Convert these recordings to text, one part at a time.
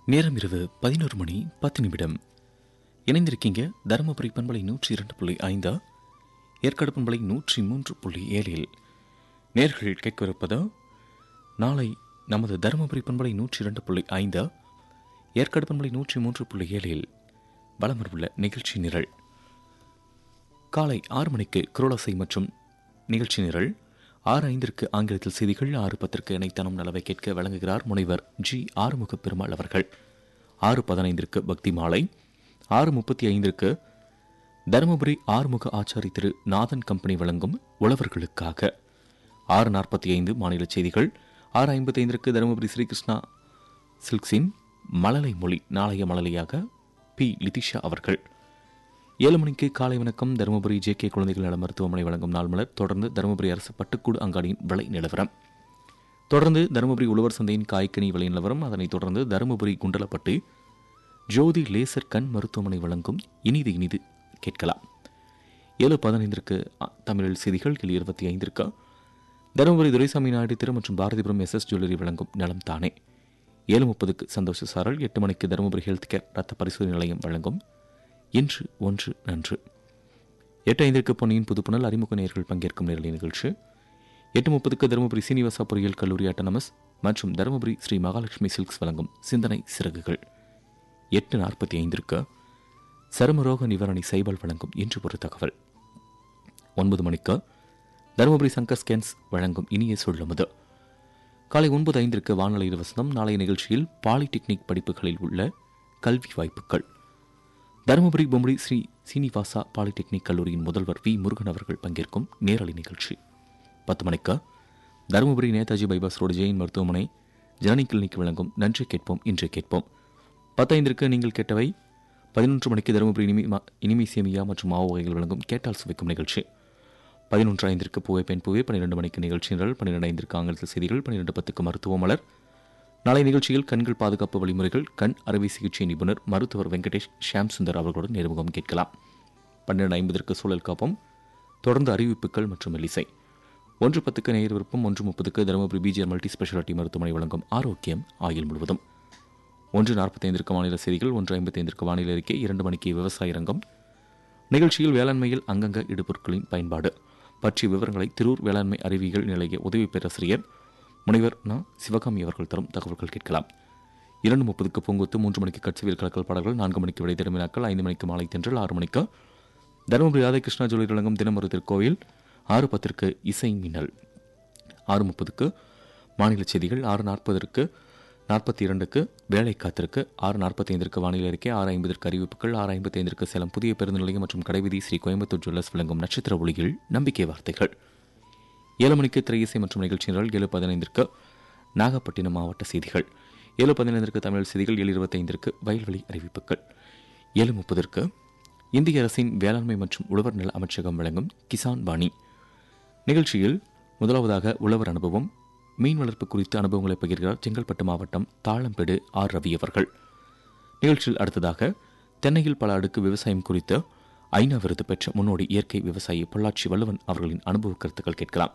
நேரம் இரவு பதினோரு மணி பத்து நிமிடம் இணைந்திருக்கீங்க தருமபுரி பண்பலை நூற்றி இரண்டு புள்ளி ஐந்தா ஏற்காடு பண்பலை நூற்றி மூன்று புள்ளி ஏழில் நேர்கள் கேட்கவிருப்பது நாளை நமது தருமபுரி பண்பலை நூற்றி இரண்டு புள்ளி ஐந்தா ஏற்காடு பண்பலை நூற்றி மூன்று புள்ளி ஏழில் வலம் வரவுள்ள நிகழ்ச்சி நிரல் காலை ஆறு மணிக்கு குரோலசை மற்றும் நிகழ்ச்சி நிரல் ஆறு ஐந்திற்கு ஆங்கிலத்தில் செய்திகள் ஆறு பத்திற்கு இணைத்தனம் நலவை கேட்க வழங்குகிறார் முனைவர் ஜி ஆறுமுக பெருமாள் அவர்கள் ஆறு பதினைந்திற்கு பக்தி மாலை ஆறு முப்பத்தி ஐந்திற்கு தருமபுரி ஆறுமுக ஆச்சாரி திரு நாதன் கம்பெனி வழங்கும் உழவர்களுக்காக ஆறு நாற்பத்தி ஐந்து மாநில செய்திகள் ஆறு ஐம்பத்தி ஐந்திற்கு தருமபுரி ஸ்ரீகிருஷ்ணா சில்க்ஸின் மழலை மொழி நாளைய மழலையாக பி லிதிஷா அவர்கள் ஏழு மணிக்கு காலை வணக்கம் தருமபுரி ஜே கே குழந்தைகள் நல மருத்துவமனை வழங்கும் நாள் மலர் தொடர்ந்து தருமபுரி அரசு பட்டுக்கூடு அங்காடியின் விலை நிலவரம் தொடர்ந்து தருமபுரி உழவர் சந்தையின் காய்கனி விலை நிலவரம் அதனைத் தொடர்ந்து தருமபுரி குண்டலப்பட்டு ஜோதி லேசர் கண் மருத்துவமனை வழங்கும் இனிது இனிது கேட்கலாம் ஏழு பதினைந்திற்கு அ, தமிழில் செய்திகள் கீழ் இருபத்தி ஐந்திற்கு தருமபுரி துரைசாமி நாயுடு திரு மற்றும் பாரதிபுரம் எஸ் எஸ் ஜுவல்லரி வழங்கும் நலம் தானே ஏழு முப்பதுக்கு சந்தோஷ சாரல் எட்டு மணிக்கு தருமபுரி ஹெல்த் கேர் ரத்த பரிசோதனை நிலையம் வழங்கும் இன்று ஒன்று நன்று எட்டு ஐந்திற்கு பொன்னியின் புதுப்புணல் அறிமுக நேயர்கள் பங்கேற்கும் நேரலை நிகழ்ச்சி எட்டு முப்பதுக்கு தருமபுரி சீனிவாசா பொறியியல் கல்லூரி அட்டனமஸ் மற்றும் தருமபுரி ஸ்ரீ மகாலட்சுமி சில்க்ஸ் வழங்கும் சிந்தனை சிறகுகள் எட்டு நாற்பத்தி ஐந்திற்கு சருமரோக நிவாரணி சைபல் வழங்கும் இன்று ஒரு தகவல் ஒன்பது மணிக்கு தருமபுரி சங்கர் ஸ்கேன்ஸ் வழங்கும் இனிய சொல்லுமது காலை ஒன்பது ஐந்திற்கு வானொலி வசனம் நாளைய நிகழ்ச்சியில் பாலிடெக்னிக் படிப்புகளில் உள்ள கல்வி வாய்ப்புகள் தருமபுரி பொம்படி ஸ்ரீ சீனிவாசா பாலிடெக்னிக் கல்லூரியின் முதல்வர் வி முருகன் அவர்கள் பங்கேற்கும் நேரலை நிகழ்ச்சி பத்து மணிக்கு தருமபுரி நேதாஜி பைபாஸ் ரோடு ஜெயின் மருத்துவமனை ஜனனி கிளினிக் வழங்கும் நன்றி கேட்போம் இன்று கேட்போம் பத்தைந்திற்கு நீங்கள் கேட்டவை பதினொன்று மணிக்கு தருமபுரி இனிமி மா- இனிமை சேமியா மற்றும் மாவு வகைகள் வழங்கும் கேட்டால் சுவைக்கும் நிகழ்ச்சி பதினொன்று ஐந்திற்கு பூவை பெண் பூவே பன்னிரெண்டு மணிக்கு நிகழ்ச்சி நிரல் பன்னிரெண்டு ஐந்திற்கு ஆங்கிலத்தில் செய்திகள் பன்னிரெண்டு பத்துக்கு மருத்துவ மலர் நாளை நிகழ்ச்சியில் கண்கள் பாதுகாப்பு வழிமுறைகள் கண் அறுவை சிகிச்சை நிபுணர் மருத்துவர் வெங்கடேஷ் ஷியாம் சுந்தர் அவர்களுடன் நேர்முகம் கேட்கலாம் பன்னிரண்டு ஐம்பதற்கு சூழல் காப்போம் தொடர்ந்து அறிவிப்புகள் மற்றும் மெல்லிசை ஒன்று பத்துக்கு நேர் விருப்பம் ஒன்று முப்பதுக்கு தருமபுரி பிஜிஆர் மல்டி ஸ்பெஷாலிட்டி மருத்துவமனை வழங்கும் ஆரோக்கியம் ஆயுள் முழுவதும் ஒன்று நாற்பத்தைந்திற்கு மாநில செய்திகள் ஒன்று ஐம்பத்தைந்திற்கு வானிலை அறிக்கை இரண்டு மணிக்கு விவசாய ரங்கம் நிகழ்ச்சியில் வேளாண்மையில் அங்கங்க இடுபொருட்களின் பயன்பாடு பற்றிய விவரங்களை திருவூர் வேளாண்மை அறிவியல் நிலைய உதவி பேராசிரியர் முனைவர் ந சிவகாமி அவர்கள் தரும் தகவல்கள் கேட்கலாம் இரண்டு முப்பதுக்கு பூங்குத்து மூன்று மணிக்கு கட்சிவியல் கலக்கல் பாடல்கள் நான்கு மணிக்கு விடை திரும்பினாக்கள் ஐந்து மணிக்கு மாலை தென்றல் ஆறு மணிக்கு தருமபுரி ராதாகிருஷ்ணா ஜோதி வழங்கும் தினமொரு திருக்கோயில் ஆறு பத்திற்கு இசை மின்னல் ஆறு முப்பதுக்கு மாநில செய்திகள் ஆறு நாற்பதற்கு நாற்பத்தி இரண்டுக்கு வேலை காத்திருக்கு ஆறு நாற்பத்தி ஐந்திற்கு வானிலை அறிக்கை ஆறு ஐம்பதற்கு அறிவிப்புகள் ஆறு ஐம்பத்தி ஐந்திற்கு சேலம் புதிய பேருந்து நிலையம் மற்றும் கடைவீதி ஸ்ரீ கோயம்புத்தூர் ஜுவல்லர்ஸ் வழங்கும் நட்சத்திர ஒளியில் நம்பிக்கை வார்த்தைகள் ஏழு மணிக்கு திரையிசை மற்றும் நிகழ்ச்சி நிரல் ஏழு பதினைந்திற்கு நாகப்பட்டினம் மாவட்ட செய்திகள் ஏழு பதினைந்திற்கு தமிழ் செய்திகள் ஏழு இருபத்தைந்திற்கு வயல்வெளி அறிவிப்புகள் ஏழு முப்பதற்கு இந்திய அரசின் வேளாண்மை மற்றும் உழவர் நல அமைச்சகம் வழங்கும் கிசான் வாணி நிகழ்ச்சியில் முதலாவதாக உழவர் அனுபவம் மீன் வளர்ப்பு குறித்த அனுபவங்களை பகிர்கிறார் செங்கல்பட்டு மாவட்டம் தாளம்பேடு ஆர் ரவி அவர்கள் நிகழ்ச்சியில் அடுத்ததாக தென்னையில் பல அடுக்கு விவசாயம் குறித்த ஐநா விருது பெற்ற முன்னோடி இயற்கை விவசாயி பொள்ளாச்சி வள்ளுவன் அவர்களின் அனுபவ கருத்துக்கள் கேட்கலாம்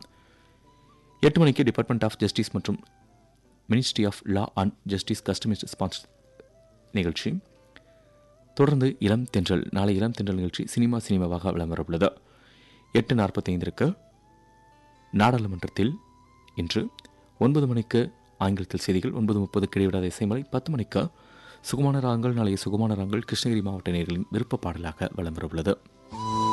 எட்டு மணிக்கு டிபார்ட்மெண்ட் ஆஃப் ஜஸ்டிஸ் மற்றும் ministry of law and justice customers ஸ்பான்ஸ் நிகழ்ச்சி தொடர்ந்து இளம் தென்றல் நாளை இளம் தென்றல் நிகழ்ச்சி சினிமா சினிமாவாக விளம்பரவுள்ளது எட்டு நாற்பத்தைந்திற்கு நாடாளுமன்றத்தில் இன்று ஒன்பது மணிக்கு ஆங்கிலத்தில் செய்திகள் ஒன்பது முப்பது கிடைவிடாத இசைமலை பத்து மணிக்கு சுகுமான ராகங்கள் நாளைய சுகுமான ராகங்கள் கிருஷ்ணகிரி மாவட்ட நேர்களின் விருப்ப பாடலாக விளம்பரவுள்ளது